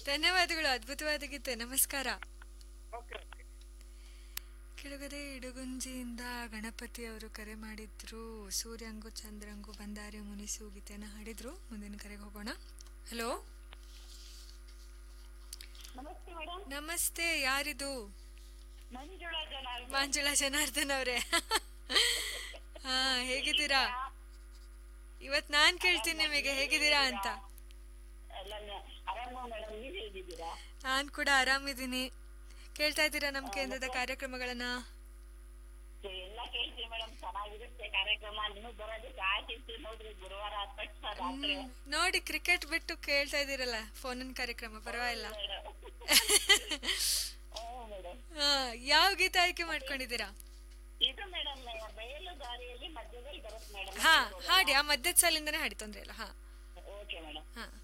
ಧನ್ಯವಾದಗಳು ಅದ್ಭುತವಾದ ಗೀತೆ ನಮಸ್ಕಾರ ಓಕೆ ಓಕೆ ಕೆಳಗಡೆ ಇಡುಗುಂಜಿಯಿಂದ ಗಣಪತಿ ಅವರು ಕರೆ ಮಾಡಿದ್ರು ಸೂರ್ಯಂಗು ಚಂದ್ರಂಗು ಬಂದಾರಿ ಮುನಿಸು ಗೀತೆನ ಹಾಡಿದ್ರು ಮುಂದಿನ ಕರೆಗೆ ಹೋಗೋಣ ಹಲೋ ನಮಸ್ತೆ ಮೇಡಮ್ ನಮಸ್ತೆ ಯಾರಿದು ಮಂಜುಳಾ ಜನ ಮಂಜುಳಾ ಜನಾರ್ದನ್ ಅವರೇ ಹಾ ಹೇಗಿದ್ದೀರಾ ಇವತ್ ನಾನ್ ಕೇಳ್ತೀನಿ ನಿಮಗೆ ಹೇಗಿದ್ದೀರಾ ಅಂತ ಎಲ್ಲ ಆರಾಮ ಮೇಡಮ್ ನೀವ್ ಹೇಗಿದ್ದೀರಾ ನಾನ್ ಕೂಡ ಆರಾಮಿದ್ದೀನಿ ಕೇಳ್ತಾ ಇದ್ದೀರಾ ನಮ್ ಕೇಂದ್ರದ ಕಾರ್ಯಕ್ರಮಗಳನ್ನ ಸೊ ಎಲ್ಲ ಕೇಳ್ತೀವಿ ಮೇಡಮ್ ಚೆನ್ನಾಗಿರುತ್ತೆ ಕಾರ್ಯಕ್ರಮ ನೀವು ಬರೋದಕ್ಕೆ ಆಯ್ತಿರ್ತೀವಿ ನೋಡ್ರಿ ಗುರುವಾರ ಆದ ತಕ್ಷಣ ರಾತ್ರಿ ಹ್ಮ್, ನೋಡಿ ಕ್ರಿಕೆಟ್ ಬಿಟ್ಟು ಕೇಳ್ತಾ ಇದ್ದೀರಲ್ಲ ಫೋನಿನ ಕಾರ್ಯಕ್ರಮ ಪರವಾಗಿಲ್ಲ ಹ್ಞೂ ಮೇಡಮ್ ಹಾ, ಯಾವ ಗೀತೆ ಆಯ್ಕೆ ಮಾಡ್ಕೊಂಡಿದ್ದೀರಾ ಇದು ಮೇಡಮ್ ಬಯಲು ದಾರಿಯಲ್ಲಿ ಮಧ್ಯದಲ್ಲಿ ಬರುತ್ತೆ ಮೇಡಮ್ ಹಾ ಹಾಡಿ ಆ ಮಧ್ಯದ ಸಾಲಿಂದನೇ ಹಾಡಿ ತೊಂದ್ರೆ ಇಲ್ಲ ಹಾ ಓಕೆ ಮೇಡಮ್ ಹಾ